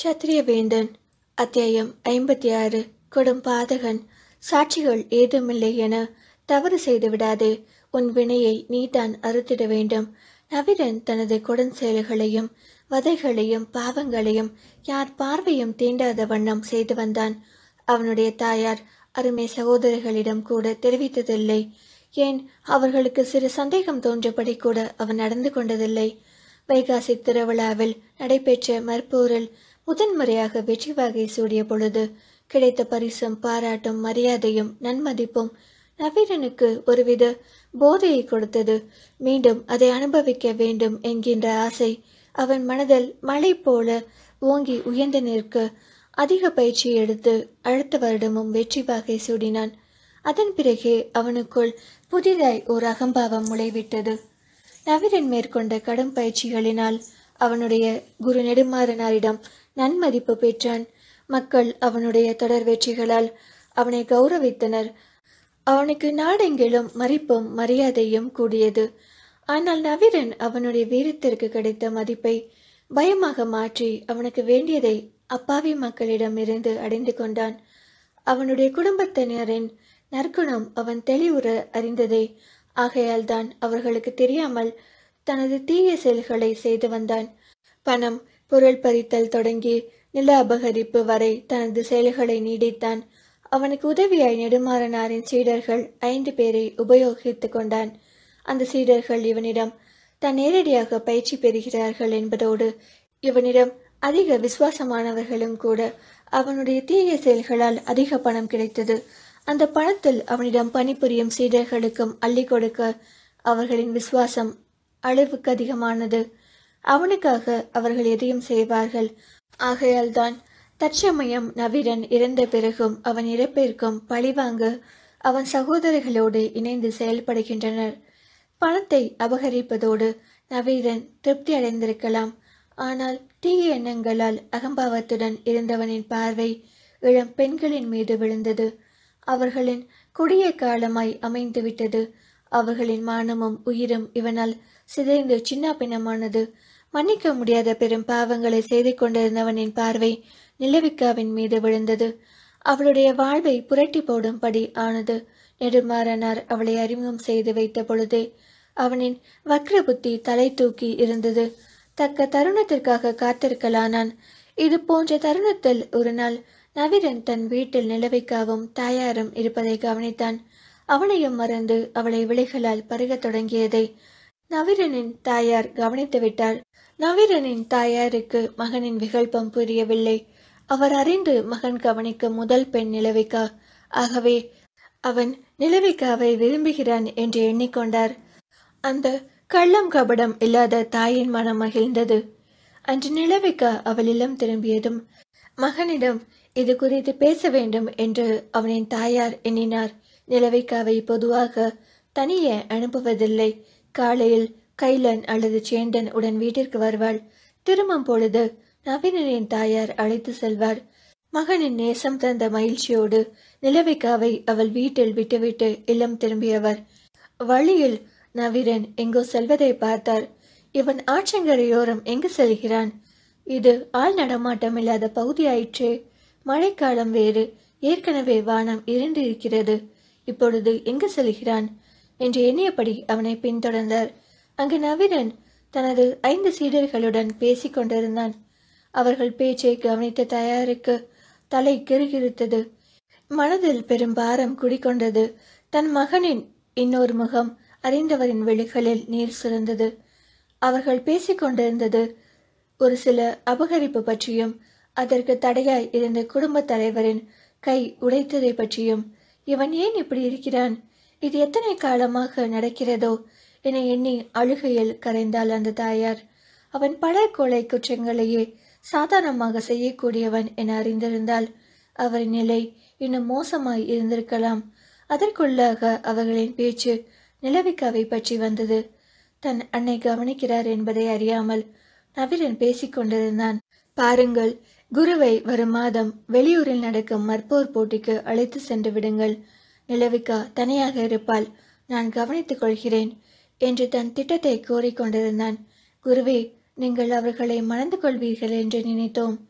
சத்திரியவேந்தன் அத்தியாயம் ஐம்பத்தி ஆறு கொடும் பாதகன் சாட்சிகள் ஏதுமில்லை என தவறு செய்து விடாதே உன் வினையை நீதான் அறுத்திட வேண்டும் நவிரன் தனது கொடன் செயல்களையும் வதைகளையும் பாவங்களையும் யார் பார்வையும் தீண்டாத வண்ணம் செய்து வந்தான் அவனுடைய தாயார் அருமை சகோதரர்களிடம் கூட தெரிவித்ததில்லை ஏன் அவர்களுக்கு சிறு சந்தேகம் தோன்றபடி கூட அவன் நடந்து கொண்டதில்லை வைகாசி திருவிழாவில் நடைபெற்ற மற்போரில் முதன்முறையாக வெற்றி வாகை சூடிய பொழுது கிடைத்த பரிசும் பாராட்டும் மரியாதையும் நன்மதிப்பும் நவீரனுக்கு ஒருவித போதையை கொடுத்தது மீண்டும் அதை அனுபவிக்க வேண்டும் என்கின்ற ஆசை அவன் மனதில் மழை போல ஓங்கி உயர்ந்து நிற்க அதிக பயிற்சி எடுத்து அடுத்த வருடமும் வெற்றி வாகை சூடினான் அதன் பிறகே அவனுக்குள் புதிதாய் ஓர் அகம்பாவம் முளைவிட்டது நவீரன் மேற்கொண்ட கடும் பயிற்சிகளினால் அவனுடைய குரு நெடுமாறனாரிடம் நன்மதிப்பு பெற்றான் மக்கள் அவனுடைய தொடர் வெற்றிகளால் அவனை கௌரவித்தனர் அவனுக்கு நாடெங்கிலும் மதிப்பும் மரியாதையும் கூடியது ஆனால் நவீரன் அவனுடைய வீரத்திற்கு கிடைத்த மதிப்பை பயமாக மாற்றி அவனுக்கு வேண்டியதை அப்பாவி மக்களிடம் இருந்து அடைந்து கொண்டான் அவனுடைய குடும்பத்தினரின் நற்குணம் அவன் தெளிவுற அறிந்ததே ஆகையால் தான் அவர்களுக்கு தெரியாமல் தனது தீய செயல்களை செய்து வந்தான் பணம் பொருள் பறித்தல் தொடங்கி நில அபகரிப்பு வரை தனது செயல்களை நீடித்தான் அவனுக்கு உதவியாய் நெடுமாறனாரின் சீடர்கள் ஐந்து பேரை உபயோகித்துக் கொண்டான் அந்த சீடர்கள் இவனிடம் தான் நேரடியாக பயிற்சி பெறுகிறார்கள் என்பதோடு இவனிடம் அதிக விசுவாசமானவர்களும் கூட அவனுடைய தீய செயல்களால் அதிக பணம் கிடைத்தது அந்த பணத்தில் அவனிடம் பணிபுரியும் சீடர்களுக்கும் அள்ளி கொடுக்க அவர்களின் விசுவாசம் அளவுக்கு அதிகமானது அவனுக்காக அவர்கள் எதையும் செய்வார்கள் ஆகையால் தான் தற்சமயம் நவீரன் இறந்த பிறகும் அவன் இறப்பிற்கும் பழிவாங்க அவன் சகோதரர்களோடு இணைந்து செயல்படுகின்றனர் பணத்தை அபகரிப்பதோடு நவீரன் திருப்தி அடைந்திருக்கலாம் ஆனால் தீய எண்ணங்களால் அகம்பாவத்துடன் இருந்தவனின் பார்வை இளம் பெண்களின் மீது விழுந்தது அவர்களின் கொடிய காலமாய் அமைந்துவிட்டது அவர்களின் மானமும் உயிரும் இவனால் சிதைந்து சின்ன பின்னமானது மன்னிக்க முடியாத பெரும் பாவங்களை செய்து கொண்டிருந்தவனின் பார்வை நிலவிக்காவின் மீது விழுந்தது அவளுடைய வாழ்வை புரட்டி போடும்படி ஆனது நெடுமாறனார் அவளை அறிமுகம் செய்து வைத்த பொழுதே அவனின் வக்ர புத்தி தலை தூக்கி இருந்தது தக்க தருணத்திற்காக காத்திருக்கலானான் இது போன்ற தருணத்தில் ஒரு நாள் நவீரன் தன் வீட்டில் நிலவைக்காவும் தாயாரும் இருப்பதை கவனித்தான் அவனையும் மறந்து அவளை விழிகளால் பருகத் தொடங்கியதை நவீரனின் தாயார் கவனித்து விட்டார் நவீரனின் தாயாருக்கு மகனின் விகல்பம் புரியவில்லை அவர் அறிந்து மகன் கவனிக்கும் முதல் பெண் நிலவிக்கா ஆகவே அவன் நிலவிக்காவை விரும்புகிறான் என்று எண்ணிக்கொண்டார் அந்த கள்ளம் கபடம் இல்லாத தாயின் மனம் மகிழ்ந்தது அன்று நிலவிக்கா அவள் இல்லம் திரும்பியதும் மகனிடம் இது குறித்து பேச வேண்டும் என்று அவனின் தாயார் எண்ணினார் நிலவிக்காவை பொதுவாக தனியே அனுப்புவதில்லை காலையில் கைலன் அல்லது சேந்தன் உடன் வீட்டிற்கு வருவாள் திரும்பும் பொழுது நவீனனின் தாயார் அழைத்து செல்வார் மகனின் நேசம் தந்த மகிழ்ச்சியோடு நிலவிக்காவை அவள் வீட்டில் விட்டுவிட்டு இல்லம் திரும்பியவர் வழியில் நவீரன் எங்கோ செல்வதை பார்த்தார் இவன் ஆற்றங்கரையோரம் எங்கு செல்கிறான் இது ஆள் நடமாட்டம் இல்லாத பகுதியாயிற்றே மழைக்காலம் வேறு ஏற்கனவே வானம் இருண்டு இருக்கிறது இப்பொழுது எங்கு செல்கிறான் என்று எண்ணியபடி அவனை பின்தொடர்ந்தார் அங்கு நவீரன் தனது ஐந்து சீடர்களுடன் பேசிக் கொண்டிருந்தான் அவர்கள் பேச்சை கவனித்த தயாருக்கு தலை கிருகிருத்தது மனதில் பெரும் பாரம் குடிக்கொண்டது தன் மகனின் இன்னொரு முகம் அறிந்தவரின் விழிகளில் நீர் சுரந்தது அவர்கள் பேசிக் கொண்டிருந்தது ஒரு சில அபகரிப்பு பற்றியும் அதற்கு தடையாய் இருந்த குடும்பத் தலைவரின் கை உடைத்ததை பற்றியும் இவன் ஏன் இப்படி இருக்கிறான் இது எத்தனை காலமாக நடக்கிறதோ என எண்ணி அழுகையில் கரைந்தாள் அந்த தாயார் அவன் பல கொலை குற்றங்களையே சாதாரணமாக செய்யக்கூடியவன் என அறிந்திருந்தால் அவரின் நிலை இன்னும் மோசமாய் இருந்திருக்கலாம் அதற்குள்ளாக அவர்களின் பேச்சு நிலவிக்காவை பற்றி வந்தது தன் அன்னை கவனிக்கிறார் என்பதை அறியாமல் நவீரன் பேசிக் கொண்டிருந்தான் பாருங்கள் குருவை வரும் மாதம் வெளியூரில் நடக்கும் மற்போர் போட்டிக்கு அழைத்து சென்று விடுங்கள் நிலவிக்கா தனியாக இருப்பாள் நான் கவனித்துக் கொள்கிறேன் என்று தன் திட்டத்தை கோரிக்கொண்டிருந்தான் குருவே நீங்கள் அவர்களை மணந்து கொள்வீர்கள் என்று நினைத்தோம்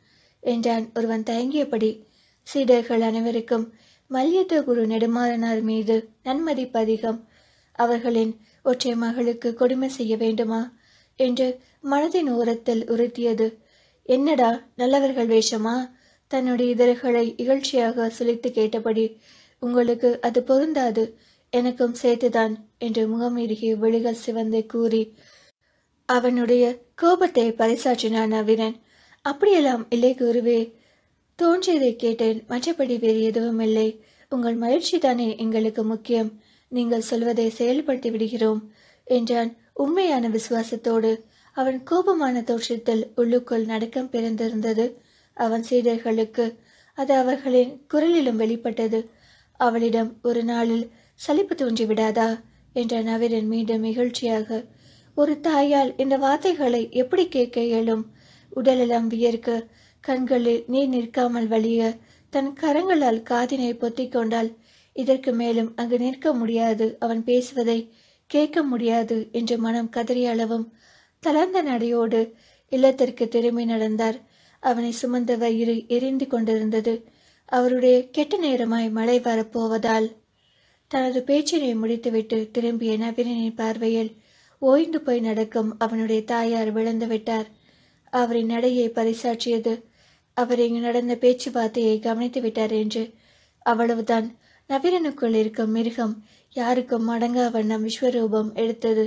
என்றான் ஒருவன் தயங்கியபடி சீடர்கள் அனைவருக்கும் மல்யுத்த குரு நெடுமாறனார் மீது நன்மதிப்பு அதிகம் அவர்களின் ஒற்றை மகளுக்கு கொடுமை செய்ய வேண்டுமா என்று மனதின் ஓரத்தில் உறுத்தியது என்னடா நல்லவர்கள் வேஷமா தன்னுடைய இதழ்களை இகழ்ச்சியாக சுழித்து கேட்டபடி உங்களுக்கு அது பொருந்தாது எனக்கும் சேர்த்துதான் என்று முகமிருகி விழிகள் சிவந்து கூறி அவனுடைய கோபத்தை பறைசாற்றினான் நவீரன் அப்படியெல்லாம் இல்லை குருவே தோன்றியதை கேட்டேன் மற்றபடி வேறு எதுவும் இல்லை உங்கள் மகிழ்ச்சி தானே எங்களுக்கு முக்கியம் நீங்கள் சொல்வதை செயல்படுத்தி விடுகிறோம் என்றான் உண்மையான விசுவாசத்தோடு அவன் கோபமான தோற்றத்தில் உள்ளுக்குள் நடுக்கம் பிறந்திருந்தது அவன் சீடர்களுக்கு அது அவர்களின் குரலிலும் வெளிப்பட்டது அவளிடம் ஒரு நாளில் சலிப்பு தோன்றி விடாதா என்ற நவீரன் மீண்டும் மகிழ்ச்சியாக ஒரு தாயால் இந்த வார்த்தைகளை எப்படி கேட்க இயலும் உடலெல்லாம் வியர்க்க கண்களில் நீர் நிற்காமல் வலிய தன் கரங்களால் காதினை பொத்திக் கொண்டால் இதற்கு மேலும் அங்கு நிற்க முடியாது அவன் பேசுவதை கேட்க முடியாது என்று மனம் கதறிய அளவும் தளர்ந்த நடையோடு இல்லத்திற்கு திரும்பி நடந்தார் அவனை சுமந்த வயிறு எரிந்து கொண்டிருந்தது அவருடைய கெட்ட நேரமாய் மழை வரப்போவதால் தனது பேச்சினை முடித்துவிட்டு திரும்பிய நவீனனின் பார்வையில் ஓய்ந்து போய் நடக்கும் அவனுடைய தாயார் விழுந்து விட்டார் அவரின் நடையை பரிசாற்றியது அவர் இங்கு நடந்த பேச்சுவார்த்தையை கவனித்து விட்டார் என்று அவ்வளவுதான் நவீனனுக்குள் இருக்கும் மிருகம் யாருக்கும் அடங்கா வண்ணம் விஸ்வரூபம் எடுத்தது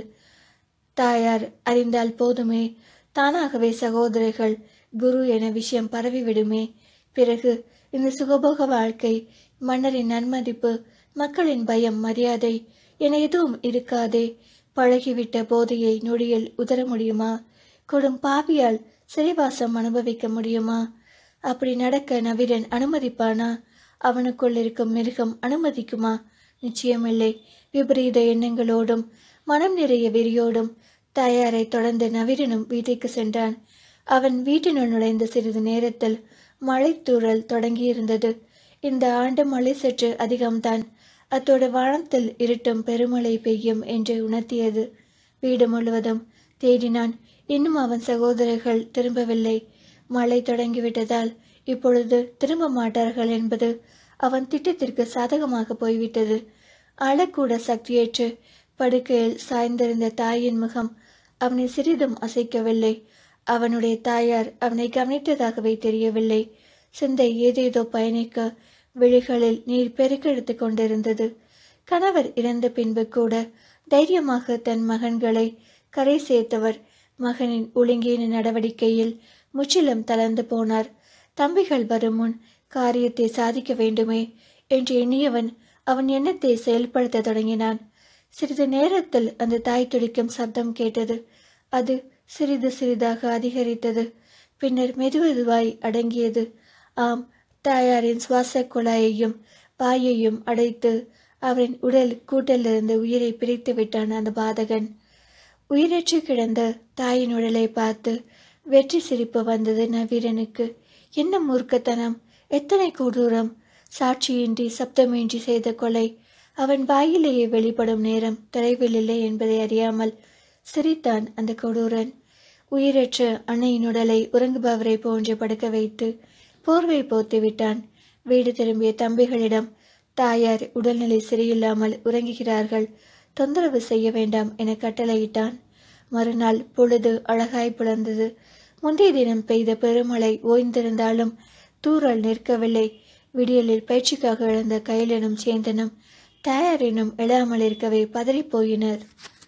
தாயார் அறிந்தால் போதுமே தானாகவே சகோதரர்கள் குரு என விஷயம் பரவிவிடுமே பிறகு இந்த சுகபோக வாழ்க்கை மன்னரின் நன்மதிப்பு மக்களின் பயம் மரியாதை என எதுவும் இருக்காதே பழகிவிட்ட போதையை நொடியில் உதர முடியுமா கொடும் பாவியால் சிறைவாசம் அனுபவிக்க முடியுமா அப்படி நடக்க நவீரன் அனுமதிப்பானா அவனுக்குள் இருக்கும் மிருகம் அனுமதிக்குமா நிச்சயமில்லை விபரீத எண்ணங்களோடும் மனம் நிறைய வெறியோடும் தாயாரை தொடர்ந்து நவீரனும் வீட்டிற்கு சென்றான் அவன் வீட்டினுள் நுழைந்த சிறிது நேரத்தில் மழைத்தூறல் தொடங்கியிருந்தது இந்த ஆண்டு மழை சற்று அதிகம்தான் அத்தோடு வானத்தில் இருட்டும் பெருமழை பெய்யும் என்று உணர்த்தியது வீடு முழுவதும் தேடினான் இன்னும் அவன் சகோதரர்கள் திரும்பவில்லை மழை தொடங்கிவிட்டதால் இப்பொழுது திரும்ப மாட்டார்கள் என்பது அவன் திட்டத்திற்கு சாதகமாக போய்விட்டது அழக்கூட சக்தியேற்று படுக்கையில் சாய்ந்திருந்த தாயின் முகம் அவனை சிறிதும் அசைக்கவில்லை அவனுடைய தாயார் அவனை கவனித்ததாகவே தெரியவில்லை சிந்தை ஏதேதோ பயணிக்க விழிகளில் நீர் பெருக்கெடுத்து கொண்டிருந்தது கணவர் இறந்த பின்பு கூட தைரியமாக தன் மகன்களை கரை சேர்த்தவர் மகனின் ஒழுங்கீன நடவடிக்கையில் முற்றிலும் தளர்ந்து போனார் தம்பிகள் வரும் முன் காரியத்தை சாதிக்க வேண்டுமே என்று எண்ணியவன் அவன் எண்ணத்தை செயல்படுத்த தொடங்கினான் சிறிது நேரத்தில் அந்த தாய் துடிக்கும் சப்தம் கேட்டது அது சிறிது சிறிதாக அதிகரித்தது பின்னர் மெதுமெதுவாய் அடங்கியது ஆம் தாயாரின் சுவாச குழாயையும் வாயையும் அடைத்து அவரின் உடல் கூட்டிலிருந்து உயிரை பிரித்து விட்டான் அந்த பாதகன் உயிரற்று கிடந்த தாயின் உடலை பார்த்து வெற்றி சிரிப்பு வந்தது நவீரனுக்கு என்ன மூர்க்கத்தனம் எத்தனை கொடூரம் சாட்சியின்றி சப்தமின்றி செய்த கொலை அவன் வாயிலேயே வெளிப்படும் நேரம் தொலைவில் இல்லை என்பதை அறியாமல் சிரித்தான் அந்த கொடூரன் உயிரற்ற அன்னையின் உடலை உறங்குபவரை போன்று படுக்க வைத்து போர்வை போர்த்து விட்டான் வீடு திரும்பிய தம்பிகளிடம் தாயார் உடல்நிலை சரியில்லாமல் உறங்குகிறார்கள் தொந்தரவு செய்ய வேண்டாம் என கட்டளையிட்டான் மறுநாள் பொழுது அழகாய் புலர்ந்தது முந்தைய தினம் பெய்த பெருமழை ஓய்ந்திருந்தாலும் தூறல் நிற்கவில்லை விடியலில் பயிற்சிக்காக இழந்த கையலனும் சேந்தனும் தாயாரினும் எழாமல் இருக்கவே பதறிப் போயினர்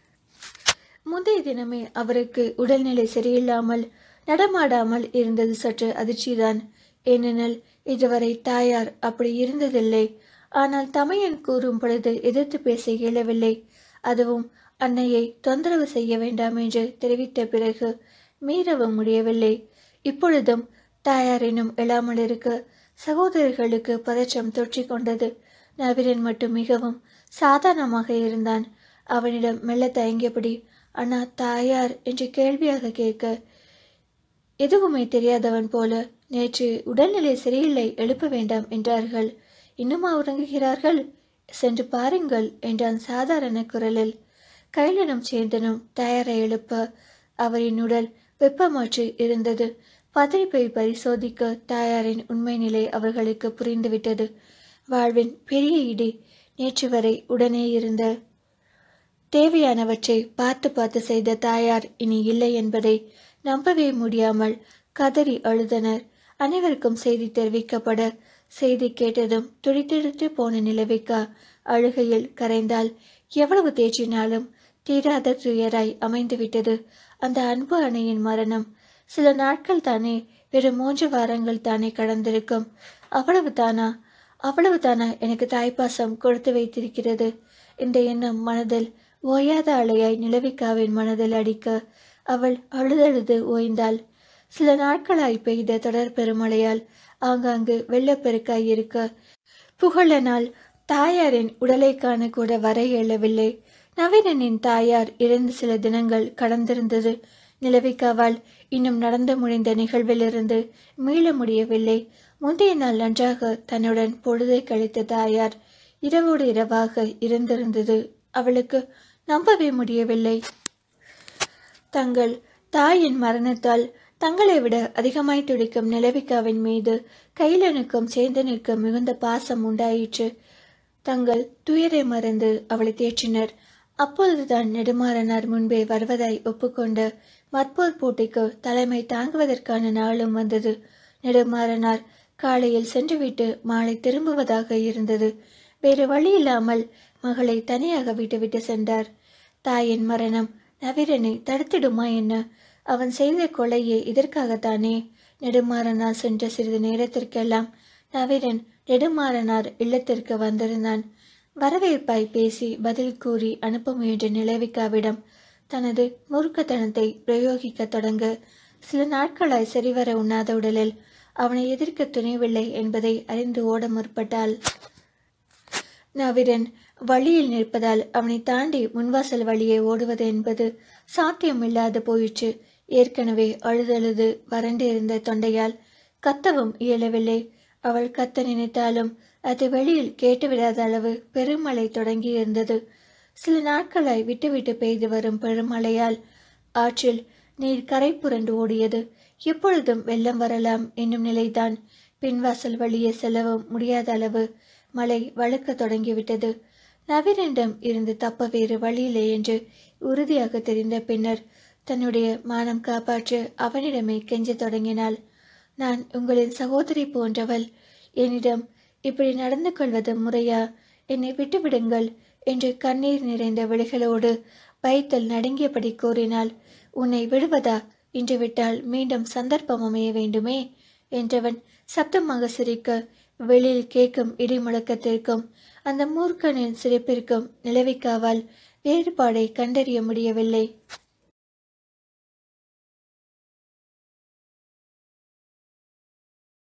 முந்தைய தினமே அவருக்கு உடல்நிலை சரியில்லாமல் நடமாடாமல் இருந்தது சற்று அதிர்ச்சிதான் ஏனெனில் இதுவரை தாயார் அப்படி இருந்ததில்லை ஆனால் தமையன் கூறும் பொழுது எதிர்த்து பேச இயலவில்லை அதுவும் அன்னையை தொந்தரவு செய்ய வேண்டாம் என்று தெரிவித்த பிறகு மீறவும் முடியவில்லை இப்பொழுதும் தாயாரினும் எழாமல் இருக்க சகோதரர்களுக்கு பதற்றம் தொற்றிக் கொண்டது நவீரன் மட்டும் மிகவும் சாதாரணமாக இருந்தான் அவனிடம் மெல்ல தயங்கியபடி அண்ணா தாயார் என்று கேள்வியாக கேட்க எதுவுமே தெரியாதவன் போல நேற்று உடல்நிலை சரியில்லை எழுப்ப வேண்டாம் என்றார்கள் இன்னுமா உறங்குகிறார்கள் சென்று பாருங்கள் என்றான் சாதாரண குரலில் கைலனும் சேந்தனும் தயாரை எழுப்ப அவரின் உடல் வெப்பமாற்று இருந்தது பதறி போய் பரிசோதிக்க தாயாரின் உண்மை நிலை அவர்களுக்கு புரிந்துவிட்டது வாழ்வின் பெரிய இடி நேற்று வரை உடனே இருந்த தேவையானவற்றை பார்த்து பார்த்து செய்த தாயார் இனி இல்லை என்பதை நம்பவே முடியாமல் கதறி அழுதனர் அனைவருக்கும் செய்தி தெரிவிக்கப்பட செய்தி கேட்டதும் துடித்துடித்து போன நிலவிக்கா அழுகையில் கரைந்தால் எவ்வளவு தேற்றினாலும் தீராத துயராய் அமைந்துவிட்டது அந்த அன்பு அணையின் மரணம் சில நாட்கள் தானே வெறும் மூன்று வாரங்கள் தானே கடந்திருக்கும் அவ்வளவு தானா அவ்வளவு தானா எனக்கு தாய்ப்பாசம் கொடுத்து வைத்திருக்கிறது இந்த எண்ணம் மனதில் ஓயாத அலையாய் நிலவிக்காவின் மனதில் அடிக்க அவள் அழுதழுது ஓய்ந்தாள் சில நாட்களாய் பெய்த தொடர் பெருமழையால் ஆங்காங்கு வெள்ளப்பெருக்காய் இருக்க புகழனால் தாயாரின் உடலை காண கூட வர இயலவில்லை நவீனனின் தாயார் இறந்து சில தினங்கள் கடந்திருந்தது நிலவிக்காவால் இன்னும் நடந்து முடிந்த நிகழ்விலிருந்து மீள முடியவில்லை முந்தைய நாள் நன்றாக தன்னுடன் பொழுதை கழித்த தாயார் இரவோடு இரவாக இருந்திருந்தது அவளுக்கு நம்பவே முடியவில்லை தங்கள் தாயின் மரணத்தால் தங்களை விட அதிகமாய் துடிக்கும் நிலவிக்காவின் மீது கையிலனுக்கும் சேந்தனுக்கும் மிகுந்த பாசம் உண்டாயிற்று தங்கள் துயரை மறந்து அவளை தேற்றினர் அப்பொழுதுதான் நெடுமாறனார் முன்பே வருவதாய் ஒப்புக்கொண்ட மற்போர் போட்டிக்கு தலைமை தாங்குவதற்கான நாளும் வந்தது நெடுமாறனார் காலையில் சென்றுவிட்டு மாலை திரும்புவதாக இருந்தது வேறு வழி இல்லாமல் மகளை தனியாக விட்டுவிட்டு சென்றார் தாயின் மரணம் நவீரனை தடுத்திடுமா என்ன அவன் செய்த கொலையே இதற்காகத்தானே நெடுமாறனார் சென்ற சிறிது நேரத்திற்கெல்லாம் நவீரன் நெடுமாறனார் இல்லத்திற்கு வந்திருந்தான் வரவேற்பாய் பேசி பதில் கூறி அனுப்ப முயன்ற நிலவிக்காவிடம் தனது முறுக்கத்தனத்தை பிரயோகிக்க தொடங்க சில நாட்களாய் சரிவர உண்ணாத உடலில் அவனை எதிர்க்க துணிவில்லை என்பதை அறிந்து ஓட முற்பட்டாள் நவீரன் வழியில் நிற்பதால் அவனை தாண்டி முன்வாசல் வழியே ஓடுவது என்பது சாத்தியமில்லாது போயிற்று ஏற்கனவே அழுதழுது வறண்டு இருந்த தொண்டையால் கத்தவும் இயலவில்லை அவள் கத்த நினைத்தாலும் அது வெளியில் கேட்டுவிடாத அளவு பெருமழை தொடங்கி இருந்தது சில நாட்களாய் விட்டுவிட்டு பெய்து வரும் பெருமழையால் ஆற்றில் நீர் கரை புரண்டு ஓடியது எப்பொழுதும் வெள்ளம் வரலாம் என்னும் நிலைதான் பின்வாசல் வழியே செல்லவும் முடியாத அளவு மழை வழுக்க தொடங்கிவிட்டது நவீனிடம் இருந்து தப்ப வேறு வழியில்லை என்று உறுதியாக தெரிந்த பின்னர் தன்னுடைய மானம் காப்பாற்ற அவனிடமே கெஞ்சத் தொடங்கினாள் நான் உங்களின் சகோதரி போன்றவள் என்னிடம் இப்படி நடந்து கொள்வது முறையா என்னை விட்டுவிடுங்கள் என்று கண்ணீர் நிறைந்த விழிகளோடு பயத்தில் நடுங்கியபடி கூறினாள் உன்னை விடுவதா இன்று விட்டால் மீண்டும் சந்தர்ப்பம் அமைய வேண்டுமே என்றவன் சப்தமாக சிரிக்க வெளியில் கேட்கும் இடி முழக்கத்திற்கும் அந்த மூர்க்கனின் சிரிப்பிற்கும் நிலவிக்காவால் வேறுபாடை கண்டறிய முடியவில்லை